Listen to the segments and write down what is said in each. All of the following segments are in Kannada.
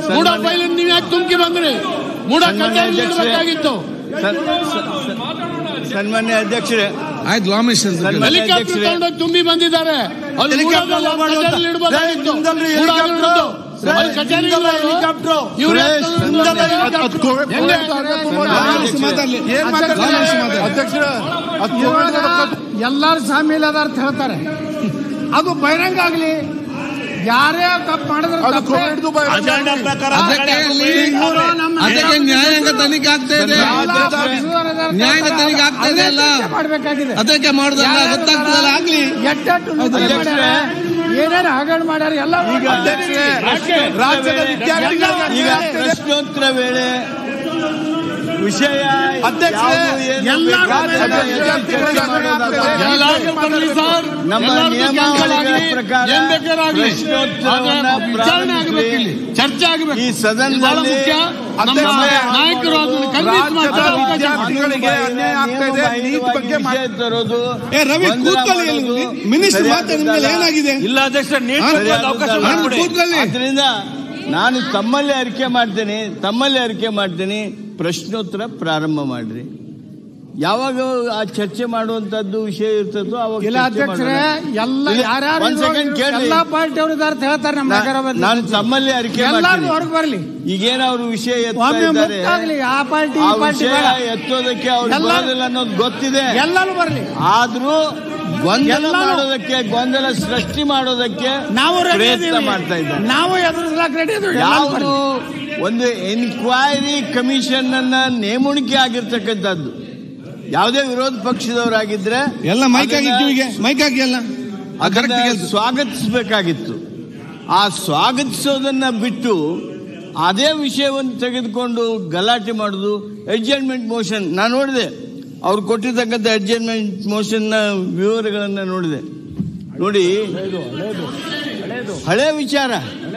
ಮೂಡ ಫೈಲ್ ನೀವು ಯಾಕೆ ತುಂಬಿ ಬಂದ್ರಿ ಮೂಡ ಕಚೇರಿ ಇಡಬೇಕಾಗಿತ್ತು ಸನ್- ಸ- ಸ- ಸನ್ಮಾನ್ಯ ಅಧ್ಯಕ್ಷರೇ ಆಯ್ತು ಲಾಮೇಶ್ ಅಂತ ಕೇಳಿ. ಹೆಲಿಕಾಪ್ಟರ್ ತಗೊಂಡೋಗಿ ತುಂಬಿ ಬಂದಿದ್ದಾರೆ ಅಲ್ಲಿ ಹೆಲಿಕಾಪ್ಟರ್ ಮೂಡದಲ್ಲಿ ಮಾಡುವಂತ- ಕಚೇರಿಯಲ್ಲಿ ಇಡಬೇಕಾಗಿತ್ತು. ನಿಮ್ದಲ್ರಿ ಮೂಡ ಹೆಲಿಕಾಪ್ಟರ್? ಇರೋದು. ಅಲ್ಲಿ ಕಚೇರಿ ಇಲ್ಲ ಅದು. ಹೆಲಿಕಾಪ್ಟರ್. ಇವ್ರು ಯಾಕೆ ಸುರೇಶ್, ತಂದ್ರು? ನಿಮ್ದಲ್ಲ ಹೆಲಿಕಾಪ್ಟರ್. ಹೆಂಗೆ? ಲಾಮೇಶ್ ಮಾತಾಡ್ಲಿ. ಏನ್ ಮಾತಾಡ್ತಾರೆ? ಲಾಮೇಶ್ ಮಾತಾಡ್ಲಿ. ಅಧ್ಯಕ್ಷರ ಎಲ್ಲಾರು ಶಾಮೀಲ್ ಅದಾರ ಅಂತ ಹೇಳ್ತಾರೆ ಅದು ಬಹಿರಂಗ ಆಗ್ಲಿ ಯಾರೇ ತಪ್ಪು ಮಾಡಿದ್ರೆ ಅದು ತಪ್ಪೇ. ಕೋವಿಡ್ದು ಬಹಿರಂಗ ಅಜೆಂಡಾ ಆಗ್ಲಿ. ಪ್ರಕಾರ ಅದಕ್ಕೆ ಅಲ್ಲಿ ಇವ್ರು ನಮ್ಮ ಅದಕ್ಕೆ ನ್ಯಾಯಾಂಗ ತನಿಖೆ ಆಗ್ತಾ ಇದೆ ಎಲ್ಲ ಆಫೀಸರ್ ಅದಾರ ಅಂತ ನ್ಯಾಯಾಂಗ ಹೇಳ್ತಾರೆ. ತನಿಖೆ ಆಗ್ತಾ ಇದೆ ಅಲ್ಲ? ಅದನ್ನೇ ಮಾಡ್ಬೇಕಾಗಿದೆ ಅದಕ್ಕೆ ಮಾಡುದಲ್ಲ ಗೊತ್ತಾಗ್ತದಲ್ಲ ಆಗ್ಲಿ ಎಟ್ಟೆಟ್ಟು ಲೂಟಿ ಮಾಡ್ಯಾರ, ಏನೇನು ಹಗರಣ ಮಾಡ್ಯಾರ ಎಲ್ಲ ಈಗ ಅಧ್ಯಕ್ಷರೇ ರಾಜ್ಯದ ವಿದ್ಯಾರ್ಥಿಗಳಿಗೆ ಈಗ ಅನ್ಯಾಯ ಆಗ್ತಿದೆ. ಪ್ರಶ್ನೋತ್ತರ ವೇಳೆ ವಿಷಯ ಅಧ್ಯಕ್ಷರೇ, ಯಾವುದು ಏನು ಎಲ್ಲ ಬೇಕಾದ್ರೆ ರಾಜ್ಯದ ವಿದ್ಯಾರ್ಥಿಗಳಿಗೆ ಅನ್ಯಾಯ ಆಗ್ತಿದೆ. ಎಲ್ಲಾರ್ಗೂ ಬರ್ಲಿ ಸರ್. ನಮ್ಮ ಎಲ್ಲಾರ್ಗೂ ನಿಯಮಾವಳಿಗಳ cancel ಆಗ್ಲಿ. ಪ್ರಕಾರ ಏನ್ ಬೇಕಾದ್ರೂ ಆಗ್ಲಿ. ಪ್ರಶ್ನೋತ್ತರವನ್ನ ಆದ್ರೆ ವಿಚಾರಣೆ ಆಗ್ಬೇಕು ಇಲ್ಲಿ. ಚರ್ಚೆ ಆಗ್ಬೇಕು ಈ ಇದು ಬಹಳ ಸದನದಲ್ಲಿ ಮುಖ್ಯ ನಮ್ಮ ಅಧ್ಯಕ್ಷರೇ, ನಾಯಕರು ಅದನ್ನು ಕನ್ವಿನ್ಸ್ ಮಾಡ್ತಾರೆ ಅವಕಾಶ ಮಾಡಿ. ವಿದ್ಯಾರ್ಥಿಗಳಿಗೆ ಅನ್ಯಾಯ ಆಗ್ತಾ ಇದೆ. ನೀಟ್ ಬಗ್ಗೆ ಮಾತ್- ವಿಷಯ ತರೋದು ಏ ರವಿ ಗೊಂದಲ ಕೂತ್ಕೊಳ್ಳಿ ಮಾಡೋದು ಮಿನಿಸ್ಟರ್ ಸರಿಯಾದ ಮಾತಾಡ ನಿಮ್ಗೆ ಏನಾಗಿದೆ ಇಲ್ಲ ಅಧ್ಯಕ್ಷ ನೀಟ್ ಹಾ? ಬಗ್ಗೆ ಒಂದು ಅವಕಾಶ ನಾನು ಮಾಡಿಕೊಡಿ. ಕೂತ್ಕೊಳ್ಳಿ ಆದ್ರಿಂದ ನಾನು ತಮ್ಮಲ್ಲಿ ಅರಿಕೆ ಮಾಡ್ತೇನೆ ತಮ್ಮಲ್ಲಿ ಅರಿಕೆ ಮಾಡ್ತೇನೆ ಪ್ರಶ್ನೋತ್ತರ ಪ್ರಾರಂಭ ಮಾಡ್ರಿ ಯಾವಾಗ ಆ ಚರ್ಚೆ ಮಾಡುವಂತದ್ದು ವಿಷಯ ಇರ್ತದೋ ಅವಾಗ ಇಲ್ಲ ಚರ್ಚೆ ಅಧ್ಯಕ್ಷರೇ ಮಾಡೋಣ. ಎಲ್ಲ ಇಲ್ಲ, ಯಾರ್ಯಾರು ಒಂದ್ second ಕೇಳ್ರಿ. ಎಲ್ಲಾ ಪಾರ್ಟಿ ಅವರು ಇದಾರೆ ಅಂತ ಹೇಳ್ತಾರೆ ನಮ್ಮ ನಾ- ನಗರದಲ್ಲಿ. ನಾನು ತಮ್ಮಲ್ಲಿ ಅರಿಕೆ ಎಲ್ಲಾರು ಮಾಡ್ತೀನಿ ಹೊರಗೆ ಬರ್ಲಿ ಈಗೇನ ಅವ್ರ ವಿಷಯ ಎತ್ತಾ ಒಮ್ಮೆ ಇದ್ದಾರೆ ಮುಕ್ತಾಗ್ಲಿ ಆ ಪಾರ್ಟಿ ಆ ಈ ಪಾರ್ಟಿ ವಿಷಯ ಬೇಡ ಎತ್ತೋದಕ್ಕೆ ಅವ್ರು ಎಲ್ಲ- ಬರೋದಿಲ್ಲ ಅನ್ನೋದು ಗೊತ್ತಿದೆ ಎಲ್ಲರೂ ಬರ್ಲಿ ಆದ್ರೂ ಗೊಂದಲ ಎಲ್ಲರೂ- ಮಾಡೋದಕ್ಕೆ ಗೊಂದಲ ಸೃಷ್ಟಿ ಮಾಡೋದಕ್ಕೆ ನಾವು ready ಪ್ರಯತ್ನ ಇದೀವಿ. ಮಾಡ್ತಾ ಇದ್ದಾರೆ ನಾವು ಎದುರಿಸ್ಲಾಕ್ ರೆಡಿ ಇದೀವಿ ಎಲ್ಲರೂ ಯಾವುದು ಬರ್ಲಿ. ಒಂದು ಎನ್ಕ್ವೈರಿ ಕಮಿಷನ್ ಅನ್ನ ನೇಮಣಿಕೆ ಆಗಿರ್ತಕ್ಕಂಥದ್ದು ಯಾವುದೇ ವಿರೋಧ ಪಕ್ಷದವರಾಗಿದ್ರೆ ಎಲ್ಲ ಮೈಕ್ ಹಾಕಿ ಅದನ್ನ- ಕಿವಿಗೆ ಮೈಕ್ ಹಾಕಿ ಎಲ್ಲ ಆ ಅದನ್ನ correct ಕೇಳ್ತು. ಸ್ವಾಗತಿಸಬೇಕಾಗಿತ್ತು ಆ ಸ್ವಾಗತಿಸೋದನ್ನ ಬಿಟ್ಟು ಅದೇ ವಿಷಯವನ್ನು ತೆಗೆದುಕೊಂಡು ಗಲಾಟೆ ಮಾಡುದು ಅಡ್ಜಸ್ಟ್ಮೆಂಟ್ ಮೋಷನ್ ನಾನು ನೋಡಿದೆ ಅವ್ರು ಕೊಟ್ಟಿರ್ತಕ್ಕಂಥ ಅಡ್ಜಸ್ಟ್ಮೆಂಟ್ ಮೋಷನ್ ನ ವಿವರಗಳನ್ನ ನೋಡಿದೆ ನೋಡಿ ಹಳೆ ವಿಚಾರ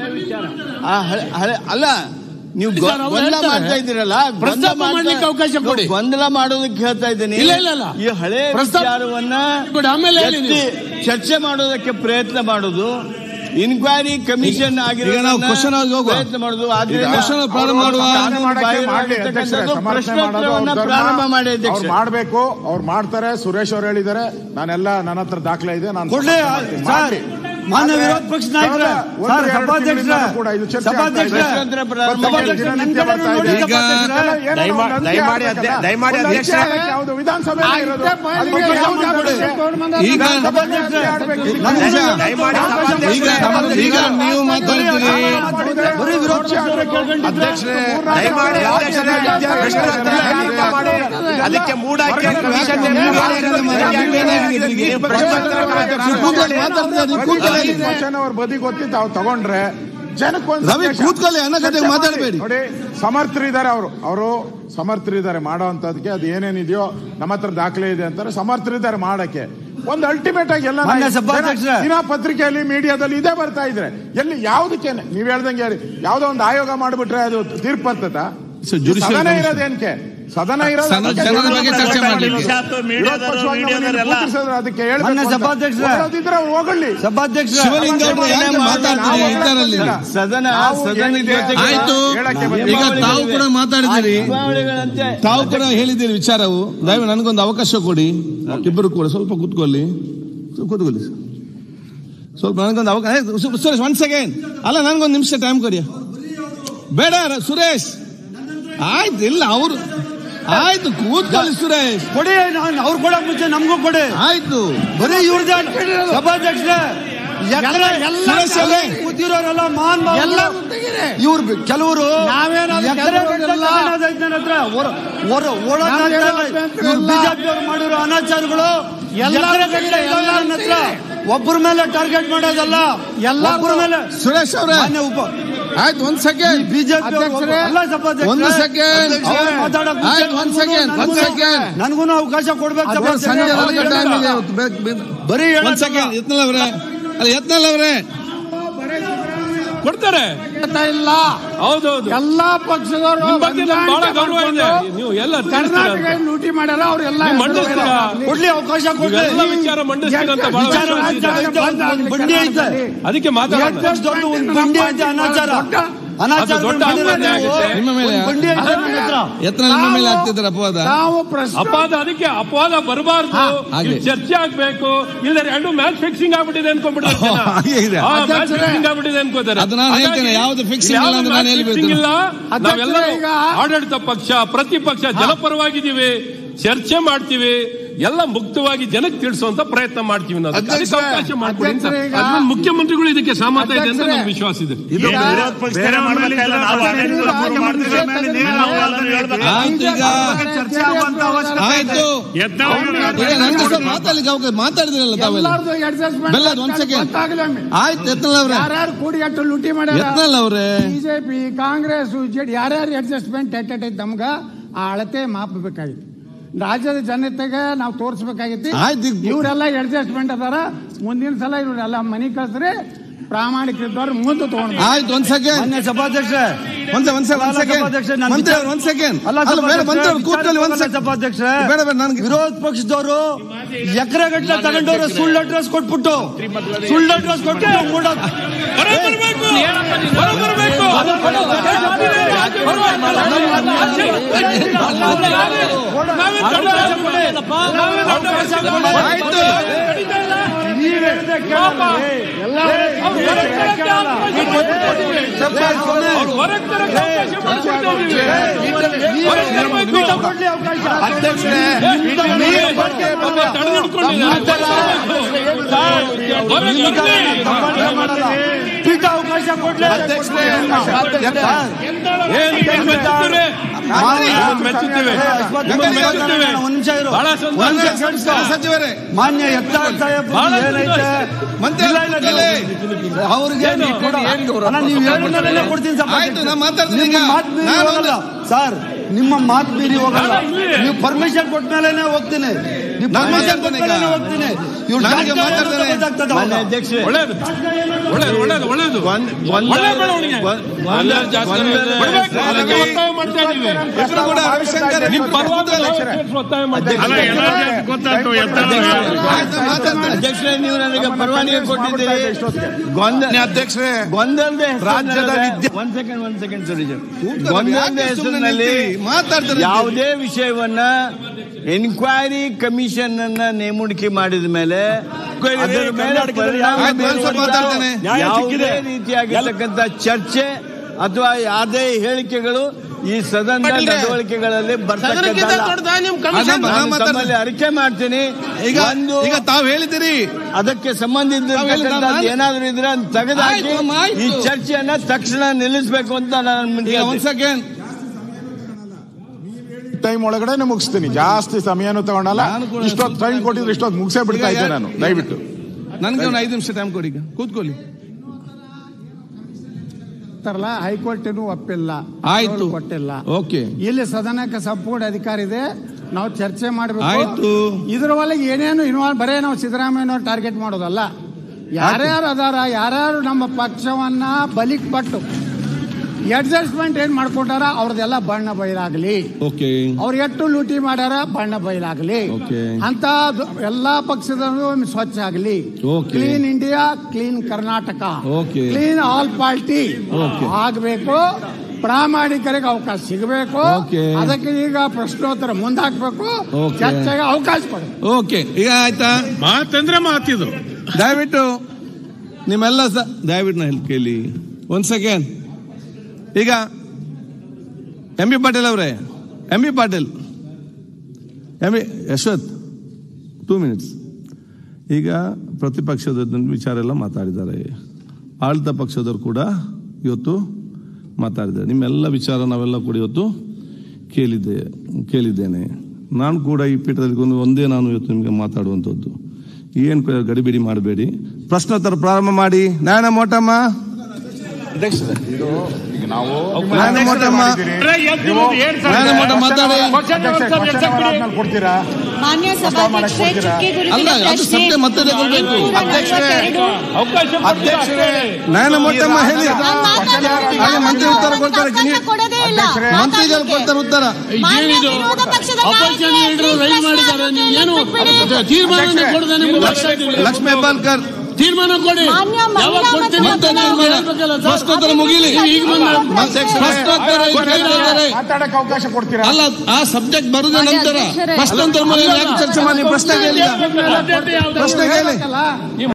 ಆ ಹಳೆ- ಹಳೆ ಅಲ್ಲ ನೀವು ಗೊ- ಸರ್, ಅವ್ರು ಗೊಂದಲ ಹೇಳ್ತಾರೆ. ಮಾಡ್ತಾ ಇದ್ದೀರಲ್ಲ ಗೊಂದಲ ಪ್ರಸ್ತಾಪ ಮಾಡ್ತಾ- ಮಾಡ್ಲಿಕ್ಕೆ ಅವಕಾಶ ಕೊಡಿ. ಗೊಂದಲ ಮಾಡೋದಕ್ಕೆ ಹೇಳ್ತಾ ಇದ್ದೀನಿ ಇಲ್ಲ, ಇಲ್ಲ, ಇಲ್ಲ. ಈ ಹಳೆ ಪ್ರಸ್ತಾಪ- ವಿಚಾರವನ್ನ ಬಿಡಿ, ಆಮೇಲೆ ಹೇಳಿ ನೀವು. ಎತ್ತಿ ಚರ್ಚೆ ಮಾಡೋದಕ್ಕೆ ಪ್ರಯತ್ನ ಮಾಡೋದು ಇನ್ಕ್ವೈರಿ ಕಮಿಷನ್ ಆಗಿರೋ ಈಗ ನಾವು question ಅವ್ರಿಗೆ ಹೋಗುವ. ಪ್ರಯತ್ನ ಮಾಡೋದು ಆದ್ರಿಂದ question ಅವ್ರು ಪ್ರಾರಂಭ ಮಾಡುವ. ಸಮರ್ಥನೆ ಮಾಡಕ್ಕೆ ಮಾಡ್ಲಿ ಅಧ್ಯಕ್ಷರೇ, ಬಾಹಿರವಾಗಿರ್ತಕ್ಕಂಥದ್ದು ಸಮರ್ಥನೆ ಮಾಡೋದು ಅವ್ರ ಪ್ರಶ್ನೋತ್ತರವನ್ನ ಧರ್ಮ. ಪ್ರಾರಂಭ ಮಾಡಿ ಅವ್ರು ಅಧ್ಯಕ್ಷ ಮಾಡ್ಬೇಕು ಅವ್ರು ಮಾಡ್ತಾರೆ ಸುರೇಶ್ ಅವ್ರು ಹೇಳಿದ್ದಾರೆ ನಾನೆಲ್ಲ ನನ್ನ ಹತ್ರ ದಾಖಲೆ ಇದೆ ನಾನು ಕೊಡ್ಲಿ ಮಾಡ್ತೀನಿ. ಸರ್ ಮಾಡ್ಲಿ. ಮಾನ್ಯ ಆದ್ರೆ ವಿರೋಧ ಪಕ್ಷ ನಾಯಕರ ಒಂದು ಸರ್ ಎರಡು ಸಭಾಧ್ಯಕ್ಷರ ತಿಂಗಳಿಂದ ಕೂಡ ಇದು ಚರ್ಚೆ ಆಗ್ತಾ ಇದೆ. ಸಭಾಧ್ಯಕ್ಷರ ಪ್ರಶ್ನೋತ್ತರ ಪ್ರಾರಂಭ ಮಾಡಿ. ಸಭಾಧ್ಯಕ್ಷರ ನನ್ನ ದಿನನಿತ್ಯ ಕಡೆ ಬರ್ತಾ ಇದೆ. ನೋಡಿ, ಈಗ ಏನೋ ಒಂದು ದಯಮಾ- ನಂಬಿಕೆ ದಯಮಾಡಿ ಆಗ್ಬೇಕಲ್ಲ? ಅಧ್ಯ- ದಯಮಾಡಿ ಒಂದು ಅಧ್ಯಕ್ಷ. ನಂಬಿಕೆ ಆಗಕ್ಕೆ ಯಾವುದು ವಿಧಾನಸಭೆ ಇರೋದು ಆಯ್ತು, ಬಾಯ್ಲಿ ಅದಕ್ಕೆ ಯಾವ್ದು ಯಾವ್ದು ಆಗ್ಬಿಡಿ. ಆಗ್ಬಿಡಿ. ತಗೊಂಡು ಬಂದ- ಈಗ ಸಭಾಧ್ಯಕ್ಷರೇ ಆಗ್ಬೇಕು. ದಯಮಾಡಿ ಈಗ ಈಗ ನೀವು ಮಾತಾಡ್ತೀರಿ ಬರೀ ವಿರೋಧ ಪಕ್ಷ ಅಧ್ಯಕ್ಷರೇ ದಯಮಾಡಿ ಅಧ್ಯಕ್ಷರೇ ಪ್ರಶ್ನೋತ್ತರ ಪ್ರಾರಂಭ ಮಾಡಿ ಅದಕ್ಕೆ ಮೂಡ ಹಾಕಿ ಕಮಿಷನ್ ನೇಮಕ ಮಾಡಿ. ಪ್ರಶ್ನೋತ್ತರ ಕೂತ್ಕೊಳ್ಳಿ, ಮಾತಾಡ್ತೀರಾ ನೀವು ಕೂತ್ಕೊಳ್ಳಿ. ವಚನ ಅವ್ರ ಬದಿ ಗೊತ್ತಿತ್ತು ಅವ್ರು ತಗೊಂಡ್ರೆ ಜನಕ್ಕೊಂದು ರವಿ, ಸಂದೇಶ. ಕೂತ್ಕೊಳ್ಳಿ, ಅನ್ನಕತೆ ಚರ್ಚೆ ಮಾತಾಡ್ಬೇಡಿ. ನೋಡಿ ಸಮರ್ಥರಿದ್ದಾರೆ ಅವರು ಅವರು ಸಮರ್ಥರಿದ್ದಾರೆ ಮಾಡೋಂಥದ್ದಕ್ಕೆ ಅದು ಏನೇನಿದೆಯೋ ನಮ್ಮ ಹತ್ರ ದಾಖಲೆ ಇದೆ ಅಂತಾರೆ ಸಮರ್ಥರಿದ್ದಾರೆ ಮಾಡಕ್ಕೆ ಒಂದು ಅಲ್ಟಿಮೇಟ್ ಆಗಿ ಎಲ್ಲ ಮಾನ್ಯ ಸಭಾಧ್ಯಕ್ಷರೇ. ದಿನ ಪತ್ರಿಕೆಯಲ್ಲಿ ಮೀಡಿಯಾದಲ್ಲಿ ಇದೇ ಬರ್ತಾ ಇದ್ರೆ ಎಲ್ಲಿ ಯಾವುದಕ್ಕೆ ನೀವ್ ಹೇಳ್ದಂಗೆ ಹೇಳಿ ಯಾವ್ದೋ ಒಂದು ಆಯೋಗ ಮಾಡ್ಬಿಟ್ರೆ ಅದು ತೀರ್ಪಂತತ So, judicial ಸದನ commission. ಇರೋದೇನಕ್ಕೆ ಸದನ ಇರೋದು ಸದನ- ಅದಕ್ಕೆ ಜನರ ಬಗ್ಗೆ ಚರ್ಚೆ ಮಾಡ್ಲಿಕ್ಕೆ. ವಿರೋಧ ಪಕ್ಷವಾಗಿ ನಮ್ಮನ್ನ ಕೂತ್ರಿಸಿದ್ರೆ ಅದಕ್ಕೆ ಹೇಳ್ಬೇಕು ಮಾನ್ಯ ಅಂತ. ಸಭಾಧ್ಯಕ್ಷರೇ. ಹೋಗೋದಿದ್ರೆ ಅವ್ರು ಹೋಗಲಿ ಸಭಾಧ್ಯಕ್ಷರ ಶಿವಲಿಂಗ ಅವರು ಯಾಕೆ ಮಾತಾಡ್ತೀರಿ ಇದರಲ್ಲಿ ಸದನ ನಾವು ಸದನ ಏನಿದೆ ಜೊತೆಗೆ ಆಯ್ತು ಹೇಳಕ್ಕೆ ಈಗ ತಾವು ಕೂಡ ಮಾತಾಡಿದಿರಿ ನಿಯಮಾವಳಿಗಳಂತೆ ತಾವು ಕೂಡ ಹೇಳಿದ್ದೀರಿ ವಿಚಾರವು ದಯವು ನನಗೊಂದು ಅವಕಾಶ ಕೊಡಿ ಇಬ್ಬರು ಕೂಡ ಸ್ವಲ್ಪ ಕೂತ್ಕೊಳ್ಳಿ ಸ್ವಲ್ಪ ಕೂತ್ಕೊಳ್ಳಿ ಸ್ವಲ್ಪ ನನಗೊಂದು ಅವಕಾಶ ಏ, ಸು- ಸುರೇಶ್ ಒನ್ ಸೆಕೆಂಡ್ ಅಲ್ಲ ನನಗೊಂದು ನಿಮಿಷ ಟೈಮ್ ಕೊಡಿ ಬೇಡ ರ- ಸುರೇಶ್ ಆಯ್ತು ಇಲ್ಲ ಅವರು ಆಯ್ತು ಕೂತ್ಕೊಳ್ಳಿ ಸುರೇಶ್ ಕೊಡಿ ನಾನು ಅವ್ರು ಕೊಡಕ್ ಮುಂಚೆ ನಮಗೂ ಕೊಡಿ ಆಯ್ತು ಬರೀ ಇವ್ರದೇ ಸಭಾಧ್ಯಕ್ಷರ ಎಲ್ಲ- ಎಲ್ಲ ಸುರೇಶ್ ಅವರೇ. ಕೂತಿರೋರೆಲ್ಲ ಮಾನ್ ಎಲ್ಲ ತೆಗೀರಿ. ಇವ್ರು ಕೆಲವರು ನಾವೇನಾದ್ರು ಎಕರೆ ಕೆಲವ್ರು ಗಟ್ಟಲೆ ಇಲ್ಲ. ಜಮೀನು ಐತೆ ನನ್ನ ಹತ್ರ. ಹೊರ- ಹೊರ- ಒಳಗ್ ನಾವೇನು ಹಾಕ್ತಾ ಇಲ್ಲ. ಅಭ್ಯಂತರ ಇವ್ರು ಇಲ್ಲ. ಬಿಜೆಪಿ ಅವ್ರು ಮಾಡಿರೋ ಅನಾಚಾರಗಳು ಎಲ್ಲ ಎಕರೆ ಗಟ್ಟಲೆ ಇದಾವೆ ಎಲ್ಲ ನನ್ನ ಹತ್ರ ಒಬ್ಬರ ಮೇಲೆ ಟಾರ್ಗೆಟ್ ಮಾಡೋದಲ್ಲ ಎಲ್ಲ ಒಬ್ಬರ ಮೇಲೆ ಸುರೇಶ್ ಅವರೇ ಮಾನ್ಯ ಉಪ ಆಯ್ತು ಒಂದ್ ಸೆಕೆಂಡ್ ಬಿಜೆಪಿ ಅಧ್ಯಕ್ಷರೇ, ಅಲ್ಲ ಸಭಾಧ್ಯಕ್ಷರೇ. ಒಂದು ಸೆಕೆಂಡ್ ಅವ್ರು ಮಾತಾಡಕ್ ಮುಂಚೆ ಆಯ್ತು ಒಂದ್ ಸೆಕೆಂಡ್ ಒಂದ್ ನನ್ಗೂ- ಸೆಕೆಂಡ್ ನನ್ಗೂ ಅವಕಾಶ ಕೊಡ್ಬೇಕು ಅದು ಸಭಾಧ್ಯಕ್ಷರೇ. ಸಂಜೆ ಅವ್ರು ಒಳಗೆ ಟೈಮ್ ಇದೆ ಹೇಳಿದ್ರು. ಇವತ್ತು ಬೇಗ- ಬೇಗ- ಬರೀ ಒಂದ್ ಹೇಳೋದಲ್ಲ. ಸೆಕೆಂಡ್ ಯತ್ನಲ್ ಅವರೇ ಅಲ್ಲ ಯತ್ನಲ್ ಅವರೇ ಕೊಡ್ತಾರೆ ಹೇಳ್ತಾ ಇಲ್ಲ ಹೌದೌದು ಎಲ್ಲಾ ಪಕ್ಷದವರು ನಿಮ್ ಬಗ್ಗೆ ನಮ್ಗೆ ಬಹಳ ಗೌರವ ಇದೆ ನೀವು ಎಲ್ಲ ತಿಳಿಸ್ತೀರಾ ಕರ್ನಾಟಕ ಅಂತ. ಲೂಟಿ ಮಾಡ್ಯಾರ ಅವ್ರೆಲ್ಲ ನೀವು ಮಂಡಿಸ್ತೀರಾ? ಕೊಡ್ಲಿ ಅವಕಾಶ ಕೊಡ್ಲಿ ನೀವೆಲ್ಲ ವಿಚಾರ ಮಂಡಿಸ್ತೀರಾ ಅಂತ ಬಹಳ ವಿಚಾರ ವಿಶ್ವಾಸ ಇದೆ. ಮಂಡಿಸ್ತೀರಾ? ಒಂದು ಬಂಡಿ ಐತೆ ಅದಕ್ಕೆ ಮಾತಾಡೋಣ ಎಷ್ಟು ದೊಡ್ಡ ಒಂದು ಬಂಡಿ ಐತೆ ಅನಾಚಾರ ಅನಾಚಾರ ದೊಡ್ಡ ಅಪರಾಧ ಆಗುತ್ತೆ. ನಿಮ್ಮ ಮೇಲೆ ಗುಂಡಿ ಐತೆ ನನ್ನ ಹತ್ರ. ಎತ್ತರ ನಿಮ್ಮ ಮೇಲೆ ಆಗ್ತಿದ್ರ ಅಪವಾದ ನಾವು ಪ್ರಶ್ನೆ ಅಪವಾದ ಅದಕ್ಕೆ ಅಪವಾದ ಬರಬಾರ್ದು ಹಾಗೆ. ಇದು ಚರ್ಚೆ ಆಗ್ಬೇಕು ಇಲ್ಲ ಎರಡು ಮ್ಯಾಚ್ ಫಿಕ್ಸಿಂಗ್ ಆಗ್ಬಿಟ್ಟಿದೆ ಅನ್ಕೊಂಡ್ಬಿಡ್ತಾರೆ ಜನ. ಹಾಗೆ ಇದೆ. ಆ, match ಅಧ್ಯಕ್ಷರೇ. fixing ಆಗ್ಬಿಟ್ಟಿದೆ ಅನ್ಕೋತಾರೆ ಅದು ನಾನು ಹಾಗಾಗಿ ಹೇಳ್ತೇನೆ, ಯಾವ್ದು fixing ಯಾವ್ದು ಇಲ್ಲ ಅಂದ್ರೆ ನಾನು match ಹೇಳಿ fixing ಬಿಡ್ತೇನೆ. ಇಲ್ಲ ಅಧ್ಯಕ್ಷರೇ, ನಾವೆಲ್ಲ ಈಗ- ಆಡಳಿತ ಪಕ್ಷ ಪ್ರತಿಪಕ್ಷ ಜನಪರವಾಗಿದ್ದೀವಿ ಚರ್ಚೆ ಮಾಡ್ತೀವಿ ಎಲ್ಲ ಮುಕ್ತವಾಗಿ ಜನಕ್ಕೆ ತಿಳಿಸುವಂತ ಪ್ರಯತ್ನ ಮಾಡ್ತೀವಿ ನಾವು ಅದಕ್ಕೆ ಅಧ್ಯಕ್ಷರೇ, ಅವಕಾಶ ಮಾಡ್ಕೊಡಿ ಅಂತ. ಅಧ್ಯಕ್ಷರೇ, ಈಗ- ಅದ್ರಲ್ಲಿ ಮುಖ್ಯಮಂತ್ರಿಗಳು ಇದಕ್ಕೆ ಸಹಮತ ಇದೆ ಅಂತ ಅಧ್ಯಕ್ಷರೇ, ನಮ್ಗೆ ವಿಶ್ವಾಸ ಇದೆ ಈಗ ಬೇರೆ ಮಾಡ್ಬೇಕಲ್ಲ, ನಾವು ಆಡಳಿತ ಪೂರ್ವ ಮಾಡ್ತಿದ್ರೆ ಮೇಲೆ ನೀವು ನಾವು ಅದನ್ನ ಹೇಳ್ಬೇಕು. ಆಯ್ತು ಈಗ ಚರ್ಚೆ ಆಗುವಂತ ಅವಶ್ಯಕತೆ ಆಯ್ತು ಈಗ ನಂಗೆ ಸ್ವಲ್ಪ ಮಾತಾಡ್ಲಿಕ್ಕೆ ಅವಕಾಶ ಮಾತಾಡಿದ್ರಲ್ಲ ತಾವೆಲ್ಲ ಎಲ್ಲಾರ್ದು adjustment ಬೆಲ್ಲ ಒಂದ್ second. ಗೊತ್ತಾಗ್ಲಿ ಒಮ್ಮೆ. ಆಯ್ತು ಎತ್ತಲ್ಲ ಅವ್ರೆ ಯಾರ್ಯಾರು ಕೂಡಿ ಅಟ್ಟು ಲೂಟಿ ಮಾಡ್ಯಾರ ಎತ್ತಲ್ಲ ಅವ್ರೆ ಬಿಜೆಪಿ ಕಾಂಗ್ರೆಸ್ ಜೆಡಿ ಯಾರ್ಯಾರು ಅಡ್ಜಸ್ಟ್ಮೆಂಟ್ ಎಟ್ಟೈತೆ ನಮ್ಗ ಆ ಅಳತೆ ಮಾಪಬೇಕಾಗಿತ್ತು ರಾಜ್ಯದ ಜನತೆಗೆ ನಾವು ತೋರಿಸ್ಬೇಕಾಗಿತ್ತು ಆಯ್ತು ಈಗ- ಇವರೆಲ್ಲ ಅಡ್ಜಸ್ಟ್ಮೆಂಟ್ ಅದಾರ ಮುಂದಿನ ಸಲ ಇವರೆಲ್ಲ ಮನಿ ಕಳ್ಸ್ರಿ ಪ್ರಾಮಾಣಿಕರಿದ್ದವ್ರು ಮುಂದೆ ತಗೊಂಡ್ ಆಯ್ತು ಒಂದ್ ಸೆಕೆಂಡ್ ಮಾನ್ಯ ಸಭಾಧ್ಯಕ್ಷ ಒಂದ್ ಒಂದ್ ಸೆಕೆಂಡ್ ಒಂದ್ ಸೆಕೆಂಡ್ ಸಭಾಧ್ಯಕ್ಷ, ನಾನು ಮಂತ್ರಿ ವಿಚಾರ- ಅವ್ರು ಒಂದ್ ಸೆಕೆಂಡ್ ಅಲ್ಲ ಅಲ್ಲ ಬೇಡ ಮಂತ್ರಿ ಅವ್ರು ಕೂತ್ಕೊಳ್ಳಿ ಒಂದ್ ವಿಚಾರ ಸೆಕೆಂಡ್ ಸಭಾಧ್ಯಕ್ಷ ಬೇಡ ಬೇಡ ನನಗೆ ವಿರೋಧ ಪಕ್ಷದವರು ಎಕರೆ ಗಟ್ಟಲೆ ತಗೊಂಡವ್ರೆ ಸುಳ್ಳು ಅಡ್ರೆಸ್ ಕೊಟ್ಬಿಟ್ಟು ಸುಳ್ಳು ಅಡ್ರೆಸ್ ಕೊಟ್ಬಿಟ್ಟು ಮೂಡ ಆಯ್ತು ಪೀಠ ಅವಕಾಶ ಕೊಡ್ಲಿ ಮೆಚ್ಚುತ್ತೇವೆ ಒಂದ್ ನಿಮಿಷ ಇರು ಬಹಳ ಸಂತೋಷ. ಒಂದ್ ನಿಮಿಷ ಕೇಳಿಸ್ಕೊ. ಸಚಿವರೇ ಮಾನ್ಯ ಎತ್ತಾಳ ಸಾಹೇಬ್ ಬಹಳ ಏನೈತೆ ಮಂತ್ರಿ ಇಲ್ಲ, ಇಲ್ಲ, ನೀವು- ಕೇಳಿ. ಅವ್ರಿಗೆ ನೀವು ಕೊಡ. ಅಲ್ಲ, ನೀವು ಹೇಳಿದ್ಮೇಲೆ ಕೊಡ್ತೀನಿ ಸಭಾಧ್ಯಕ್ಷ. ಆಯ್ತು, ನಾ ಮಾತಾಡ್ತೀನಿ ನಿಮ್ಮ ಈಗ. ಮಾತು ಮೀರಿ ನಾನು ಹೋಗಲ್ಲ ಸರ್ ನಿಮ್ಮ ಮಾತು ಮೀರಿ ಹೋಗಲ್ಲ ಅಲ್ಲ, ಇಲ್ಲಿ. ನೀವು ಪರ್ಮಿಷನ್ ಕೊಟ್ಮೇಲೆ ಹೋಗ್ತೀನಿ ನೀವು ನಾನು ಪರ್ಮಿಷನ್ ಮಾತಾಡ್ತೀನಿ ಕೊಟ್ಮೇಲೆ ಈಗ. ಹೋಗ್ತೀನಿ ಇವ್ರು ನನಗೆ ಡಾಕ್ಟರ್ ಮಾತಾಡ್ತಾರೆ. ಅಂತ ಗೊತ್ತಾಗ್ತದೆ ಮಾನ್ಯ ಅವಾಗ. ಅಧ್ಯಕ್ಷರೇ ಒಳ್ಳೇದು ಒಳ್ಳೇದು ಒಳ್ಳೇದು ಒಳ್ಳೇದು ಒಂದ್- ಒಂದ್- ಒಳ್ಳೆ ಬೆಳವಣಿಗೆ. ಒಂದ್- ಅಲ್ಲ, ಒಂದ್- ಜಾಸ್ತಿ ಒಂದ್- ಬಿಡ್ಬೇಕು. ಅದಕ್ಕೆ ಒತ್ತಾಯ ಮಾಡ್ತಾ ಇದೀವಿ ಹೆಸರು ಕೂಡ ರವಿಶಂಕರ್ ನಿಮ್ ಪರವಾಗಿ ನಾವು ಒತ್ತಾಯ ಮಾಡ್ತಾ ಇದ್ದೀವಿ. ಆಯ್ತು ಮಾತಾಡ್ತಾರೆ ಅಧ್ಯಕ್ಷರೇ ನೀವು ನನಗೆ ಪರವಾನಗಿ ಕೊಟ್ಟಿದ್ದೀರಿ ಗೊಂದಲ ಅಧ್ಯಕ್ಷರೇ ಗೊಂದಲದ ರಾಜ್ಯದ ವಿದ್ಯೆ- ಒಂದ್ ಸೆಕೆಂಡ್ ಒಂದ್ ಸೆಕೆಂಡ್ ಸರ್ ಕೂತ್ಕೊಳ್ಳಿ. ಗೊಂದಲದ ಯಾಕೆ ಸುಮ್ನೆ ಹೆಸರಿನಲ್ಲಿ ನಿಂತ್ರಿ? ಮಾತಾಡ್ತಾರೆ ಯಾವುದೇ ವಿಷಯವನ್ನ ಎನ್ಕ್ವೈರಿ ಕಮಿಷನ್ ಅನ್ನ ನೇಮಣಿಕೆ ಮಾಡಿದ ಮೇಲೆ ಅದರ ಮೇಲೆ ಪರಿಣಾಮ ಆಯ್ತು, ನಾನು ಸ್ವಲ್ಪ ಮಾತಾಡ್ತೇನೆ. ಯಾವುದೇ ರೀತಿಯಾಗಿರ್ತಕ್ಕಂಥ ಚರ್ಚೆ ಅಥವಾ ಯಾವುದೇ ಹೇಳಿಕೆಗಳು ಈ ಸದನದ ಪಾಟೀಲ್ರೆ. ನಡವಳಿಕೆಗಳಲ್ಲಿ ಬರ್ತಕ್ಕಂಥ ಅದನ್ನ ನಾ ಮಾತಾಡ್ತೇನೆ. ತಮ್ಮಲ್ಲಿ ಅರಿಕೆ ಮಾಡ್ತೀನಿ ಈಗ ಒಂದು ಈಗ ತಾವ್ ಹೇಳಿದಿರಿ ಅದಕ್ಕೆ ಸಂಬಂಧಿಸಿರ್ತಕ್ಕಂಥದ್ದು ತಾವೆಲ್ಲ ಏನಾದ್ರೂ ಇದ್ರೆ ಅದನ್ನ ತೆಗೆದುಹಾಕಿ ಆಯ್ತು, ಅಮ್ಮ, ಆಯ್ತು. ಈ ಚರ್ಚೆಯನ್ನ ತಕ್ಷಣ ನಿಲ್ಲಿಸಬೇಕು ಅಂತ ನಾನು ಈಗ ಒಂದ್ ಸೆಕೆಂಡ್ ಟೈಮ್ ಒಳಗಡೆ ಮುಗಿಸ್ತೀನಿ ಜಾಸ್ತಿ ಸಮಯನೂ ತಗೊಂಡಲ್ಲ ನಾನು ಕೂಡ ಇಷ್ಟೊತ್ತು ಟೈಮ್ ಕೊಟ್ಟಿದ್ರೆ ಇಷ್ಟೊತ್ತು ಮುಗಿಸೇ ಬಿಡ್ತಾ ಇದ್ದೆ ನಾನು ದಯವಿಟ್ಟು ನನ್ಗೆ ಒಂದು ಐದು ನಿಮಿಷ ಟೈಮ್ ಕೊಡಿ ಈಗ ಕೂತ್ಕೊಳ್ಳಿ ಅಂತಾರಲ್ಲ ಹೈಕೋರ್ಟಿನೂ ಒಪ್ಪಿಲ್ಲ ಆಯ್ತು. ಅವ್ರು ಕೊಟ್ಟಿಲ್ಲ ಓಕೆ ಇಲ್ಲಿ ಸದನಕ್ಕೆ ಸಂಪೂರ್ಣ ಅಧಿಕಾರ ಇದೆ ನಾವು ಚರ್ಚೆ ಮಾಡಬೇಕು ಆಯ್ತು. ಇದ್ರ ಒಳಗೆ ಏನೇನು ಇನ್ವಾಲ್ವ್ ಬರೇ ನಾವು ಸಿದ್ದರಾಮಯ್ಯನವ್ರು ಟಾರ್ಗೆಟ್ ಮಾಡೋದಲ್ಲ ಯಾರ್ಯಾರು ಅದಾರ ಯಾರ್ಯಾರು ನಮ್ಮ ಪಕ್ಷವನ್ನ ಬಲಿಕ್ ಪಟ್ಟು ಅಡ್ಜಸ್ಟ್ಮೆಂಟ್ ಏನ್ ಮಾಡ್ಕೊಟ್ಟಾರ ಅವ್ರದ್ದೆಲ್ಲ ಬಣ್ಣ ಬಯಲಾಗ್ಲಿ ಓಕೆ ಅವ್ರು ಎಷ್ಟು ಲೂಟಿ ಮಾಡ್ಯಾರ ಬಣ್ಣ ಬಯಲಾಗ್ಲಿ Okay. ಅಂತ ಎಲ್ಲಾ ಪಕ್ಷದವರು ಸ್ವಚ್ಛ ಆಗಲಿ Okay. Clean India clean Karnataka Okay. Clean all party Okay. ಆಗ್ಬೇಕು ಪ್ರಾಮಾಣಿಕರಿಗೆ ಅವಕಾಶ ಸಿಗಬೇಕು Okay. ಅದಕ್ಕೆ ಈಗ ಪ್ರಶ್ನೋತ್ತರ ಮುಂದಾಕ್ಬೇಕು Okay. ಚರ್ಚೆಗೆ ಅವಕಾಶ ಕೊಡಿ ಓಕೆ ಈಗ ಆಯ್ತಾ ಮಾತಂದ್ರೆ ಮಾತಿದು ದಯವಿಟ್ಟು ನಿಮ್ಮೆಲ್ಲ ಸ ದಯವಿಟ್ಟು ನಾ ಹೇಳಿ ಕೇಳಿ ಒಂದ್ ಸೆಕೆಂಡ್ ಈಗ ಎಂ ಬಿ ಪಾಟೀಲ್ ಅವರೇ M B Patil M B Yashwant two minutes ಈಗ ಪ್ರತಿಪಕ್ಷದ ವಿಚಾರ ಎಲ್ಲ ಮಾತಾಡಿದ್ದಾರೆ ಆಳ್ತ ಪಕ್ಷದವರು ಕೂಡ ಇವತ್ತು ಮಾತಾಡಿದ್ದಾರೆ ನಿಮ್ಮೆಲ್ಲ ವಿಚಾರ ನಾವೆಲ್ಲ ಕೂಡ ಇವತ್ತು ಕೇಳಿದ್ದೆ ಕೇಳಿದ್ದೇನೆ ನಾನು ಕೂಡ ಈ ಪೀಠದಲ್ಲಿ ಒಂದು ಒಂದೇ ನಾನು ಇವತ್ತು ನಿಮಗೆ ಮಾತಾಡುವಂಥದ್ದು ಏನು ಗಡಿಬಿಡಿ ಮಾಡಬೇಡಿ ಪ್ರಶ್ನೋತ್ತರ ಪ್ರಾರಂಭ ಮಾಡಿ ನಾರಾಯಣ ಮೋಟಮ್ಮ ಈಗ ನಾವು ನಾರಾಯಣ ಮೋಟಮ್ಮ ನಾರಾಯಣ ಮೋಟ ಮಾತಾಡಿ ಆದ್ಮೇಲೆ ಕೊಡ್ತೀರಾ ಮಾನ್ಯ ಸಭಾಧ್ಯಕ್ಷರೇ ಚುಕ್ಕೆ ಅಲ್ಲ, ಗುರುತಿನ ಅದು ಪ್ರಶ್ನೆ ಸತ್ಯ ಮತ್ತೆ ತಗೊಳ್ಬೇಕು. ಇನ್ನೂರ ನಲವತ್ತೆರಡು. ಅವಕಾಶ ನಾರಾಯಣ ಮೋಟಮ್ಮ ಹೇಳಿ ನಾನ್ ಮಾತಾಡ್ತೀನಿ. ಹಾಗೆ ಮಂತ್ರಿ ಉತ್ತರ ನಾನು ಕೊಡ್ತಾರೆ ಅವಕಾಶ ಕೊಡೋದೇ ಇಲ್ಲ. ಮಂತ್ರಿಗಳು ಕೊಡ್ತಾರೆ ಉತ್ತರ ಮಾನ್ಯ ವಿರೋಧ ಪಕ್ಷದ ನಾಯಕರೇ, please ಪ್ರಶ್ನೆ ಅದಕ್ಕೆ ಬಿಟ್ಬಿಡಿ. ಲಕ್ಷ್ಮೀ ಹೆಬ್ಬಾಳ್ಕರ್ ತೀರ್ಮಾನ ಕೊಡಿ ಮಾನ್ಯ ಯಾವಾಗ ಮಹಿಳಾ ಕೊಡ್ತೀನಿ ಅಂತ ಮತ್ತು ತೀರ್ಮಾನ ಮಕ್ಕಳ ಪ್ರಶ್ನೋತ್ತರ ಮುಗಿಲಿ ಈಗ ಬಂದ ಪ್ರಶ್ನೋತ್ತರ ಈಗ ಕೇಳ್ತಾ ಇದ್ದಾರೆ. ಮಾತಾಡಕ್ಕೆ ಅವಕಾಶ ಕೊಡ್ತೀರಾ ಅಲ್ಲ ಆ ಸಬ್ಜೆಕ್ಟ್ ಬರುದ ಮಾನ್ಯ ನಂತರ ಅಧ್ಯಕ್ಷರೇ. ಪ್ರಶ್ನೋತ್ತರ ಮೇಲೆ ಯಾಕೆ ಚರ್ಚೆ ಮಾಡಿ ಪ್ರಶ್ನೆ ಕೇಳಿಲ್ಲ ಆದ್ಯತೆ ಯಾವ್ದು? ಪ್ರಶ್ನೆ ಕೇಳಿ ಹೇಳ್ಬೇಕಲ್ಲ.